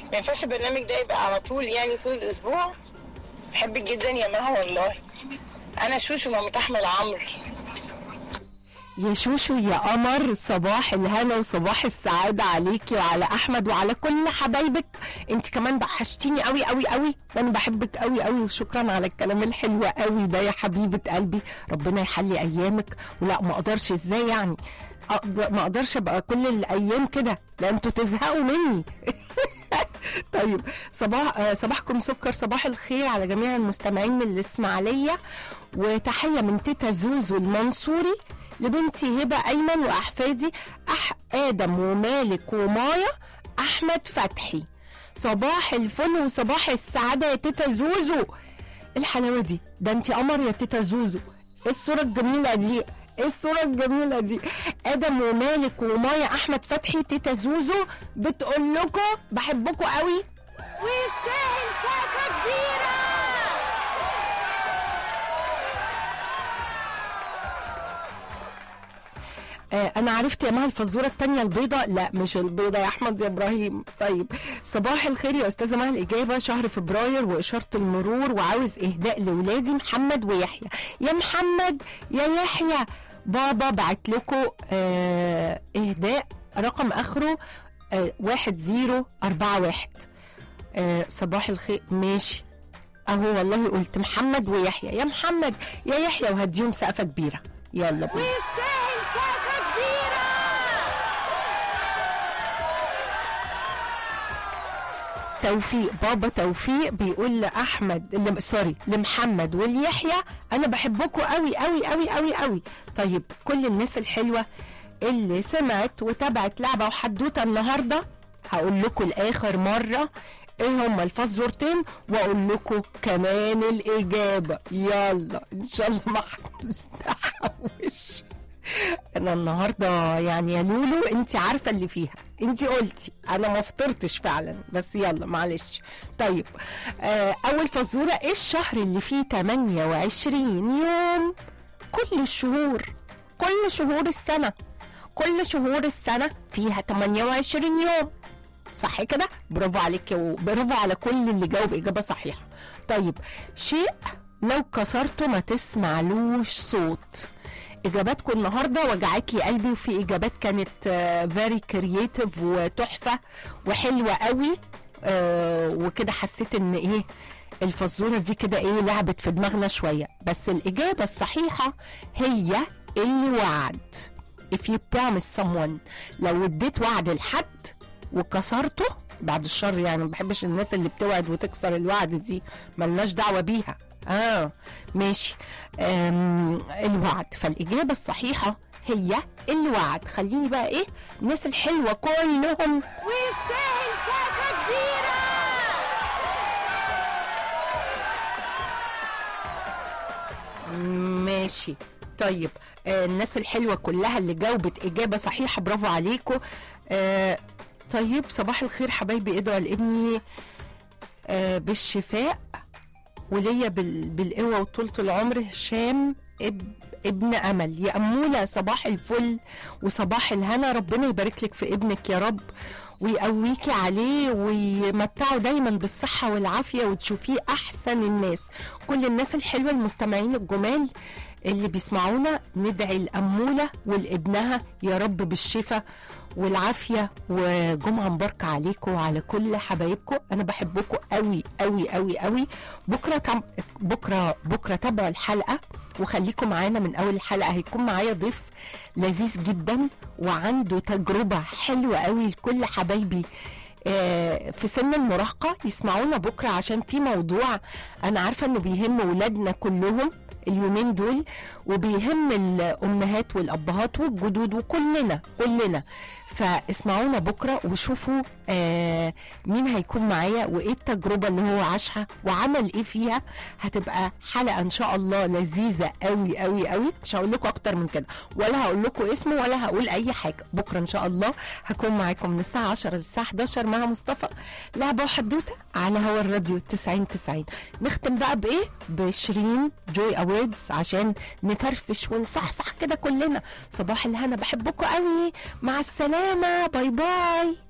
ما ينفعش البرنامج ده يبقى على طول يعني طول الاسبوع بحبك جدا يا مها والله انا شوشو مامة احمد عمرو يا شوشو يا قمر صباح الهنا وصباح السعادة عليكي وعلى أحمد وعلى كل حبايبك انت كمان وحشتيني قوي قوي قوي وانا بحبك قوي قوي وشكرا على الكلام الحلو قوي ده يا حبيبة قلبي ربنا يحلي أيامك ولا ما أقدرش ازاي يعني أقدر ما أقدرش أبقى كل الأيام كده لا انتوا تزهقوا مني طيب صباح آه، صباحكم سكر صباح الخير على جميع المستمعين من الإسماعيلية وتحية من تيتا زوزو المنصوري لبنتي هبة أيمن وأحفادي أح آدم ومالك ومايا أحمد فتحي صباح الفل وصباح السعادة يا تيتا زوزو إيه الحلاوة دي ده انت قمر يا تيتا زوزو ايه الصورة الجميلة دي ايه الصورة الجميلة دي ادم ومالك ومايا احمد فتحي تيتا زوزو بتقول لكم بحبكم قوي ويستاهل سقفة كبيرة آه انا عرفت يا مها الفزوره التانية البيضة لا مش البيضة يا احمد يا ابراهيم طيب صباح الخير يا استاذه مها الاجابه شهر فبراير واشاره المرور وعاوز اهداء لاولادي محمد ويحيى يا محمد يا يحيى بابا بعت لكم آه اهداء رقم اخره آه واحد زيرو أربعة واحد آه صباح الخير ماشي اهو والله قلت محمد ويحيى يا محمد يا يحيى وهديهم سقفه كبيره يلا بينا ويستاهل سقفه كبيره توفيق بابا توفيق بيقول لاحمد لم... سوري لمحمد واليحيى انا بحبكم قوي قوي قوي قوي قوي طيب كل الناس الحلوه اللي سمعت وتابعت لعبه وحدوته النهارده هقول لكم لاخر مره ايه هما الفزورتين واقول لكم كمان الاجابه يلا ان شاء الله ما احوش انا النهارده يعني يا لولو انت عارفه اللي فيها انت قلتي انا ما فطرتش فعلا بس يلا معلش طيب آه اول فزوره ايه الشهر اللي فيه 28 يوم كل الشهور كل شهور السنه كل شهور السنه فيها 28 يوم صح كده برافو عليك برافو على كل اللي جاوب اجابه صحيحه طيب شيء لو كسرته ما تسمعلوش صوت اجاباتكم النهارده وجعت لي قلبي وفي اجابات كانت فيري كرييتيف وتحفه وحلوه قوي آه وكده حسيت ان ايه الفزوره دي كده ايه لعبت في دماغنا شويه بس الاجابه الصحيحه هي الوعد if you promise someone لو اديت وعد لحد وكسرته بعد الشر يعني ما بحبش الناس اللي بتوعد وتكسر الوعد دي ملناش دعوه بيها اه ماشي آم الوعد فالاجابه الصحيحه هي الوعد خليني بقى ايه الناس الحلوه كلهم ويستاهل سقفه كبيره ماشي طيب آه الناس الحلوه كلها اللي جاوبت اجابه صحيحه برافو عليكم آه طيب صباح الخير حبايبي ادعوا لابني آه بالشفاء وليا بال... بالقوه وطولة العمر هشام اب... ابن امل يا اموله صباح الفل وصباح الهنا ربنا يبارك لك في ابنك يا رب ويقويكي عليه ويمتعه دايما بالصحه والعافيه وتشوفيه احسن الناس كل الناس الحلوه المستمعين الجمال اللي بيسمعونا ندعي الأمولة ولابنها يا رب بالشفاء والعافية وجمعة مباركة عليكم وعلى كل حبايبكم أنا بحبكم قوي قوي قوي قوي بكرة تم... بكرة بكرة تابعوا الحلقة وخليكم معانا من أول الحلقة هيكون معايا ضيف لذيذ جدا وعنده تجربة حلوة قوي لكل حبايبي في سن المراهقة يسمعونا بكرة عشان في موضوع أنا عارفة إنه بيهم ولادنا كلهم اليومين دول وبيهم الامهات والابهات والجدود وكلنا كلنا فاسمعونا بكره وشوفوا آه مين هيكون معايا وايه التجربه اللي هو عاشها وعمل ايه فيها هتبقى حلقه ان شاء الله لذيذه قوي قوي قوي مش هقول لكم اكتر من كده ولا هقول لكم اسمه ولا هقول اي حاجه بكره ان شاء الله هكون معاكم من الساعه 10 للساعه 11 مع مصطفى لعبه وحدوته على هوا الراديو 90 90 نختم بقى بايه بشيرين جوي اووردز عشان نفرفش ونصحصح كده كلنا صباح الهنا بحبكم قوي مع السلامه باي باي